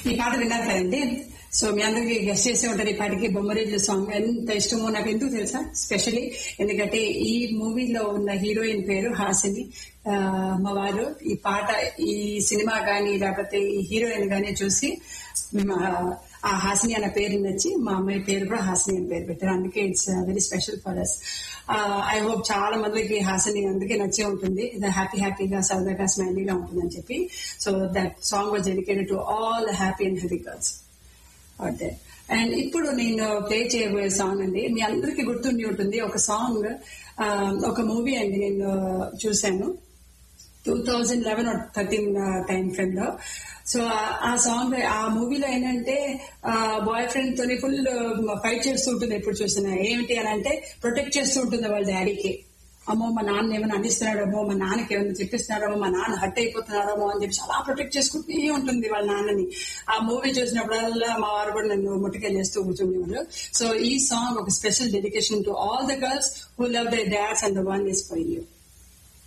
ఈ పాట విన్నారు కదండి సో మీ అందరికి గెస్ట్ చేసే ఉంటారు ఈ పాటకి బొమ్మరిల్లు సాంగ్ ఎంత ఇష్టమో నాకు ఎందుకు తెలుసా స్పెషలీ ఎందుకంటే ఈ మూవీలో ఉన్న హీరోయిన్ పేరు హాసిని ఆ, మా వారు ఈ పాట ఈ సినిమా గానీ లేకపోతే ఈ హీరోయిన్ గానీ చూసి మా ఆ హాసిని అన్న పేరు నచ్చి మా అమ్మాయి పేరు కూడా హాసిని అని పేరు పెట్టారు అందుకే it's very special for us I hope చాలా మందికి హాసిని అందుకే నచ్చే ఉంటుంది హ్యాపీ హ్యాపీగా సరదాగా స్మైలీగా ఉంటుందని చెప్పి so that song was dedicated to all happy and healthy girls out and ఇప్పుడు నేను ప్లే చేయబోయే సాంగ్ అండి మీ అందరికీ గుర్తుండి ఉంటుంది ఒక సాంగ్ ఒక మూవీ అండి నేను చూశాను two thousand eleven thirteen time frame లో సో ఆ సాంగ్ ఆ మూవీలో ఏంటంటే బాయ్ ఫ్రెండ్ తోని ఫుల్ ఫైట్ చేస్తూ ఉంటుంది ఎప్పుడు చూసినా ఏమిటి అని అంటే ప్రొటెక్ట్ చేస్తూ ఉంటుంది వాళ్ళ డాడీకి అమ్మో మా నాన్న ఏమైనా అందిస్తున్నాడేమో మా నాన్నకి ఏమైనా చెప్పిస్తున్నాడేమో మా నాన్న హట్ అయిపోతున్నాడేమో అని చెప్పి చాలా ప్రొటెక్ట్ చేసుకుంటూ ఉంటుంది వాళ్ళ నాన్నని ఆ మూవీ చూసినప్పుడల్లా మా వారు కూడా నన్ను ముట్టుకెళ్ళేస్తూ కూర్చునేవాళ్ళు సో ఈ సాంగ్ ఒక special dedication to all the girls who love the dads and the one is for you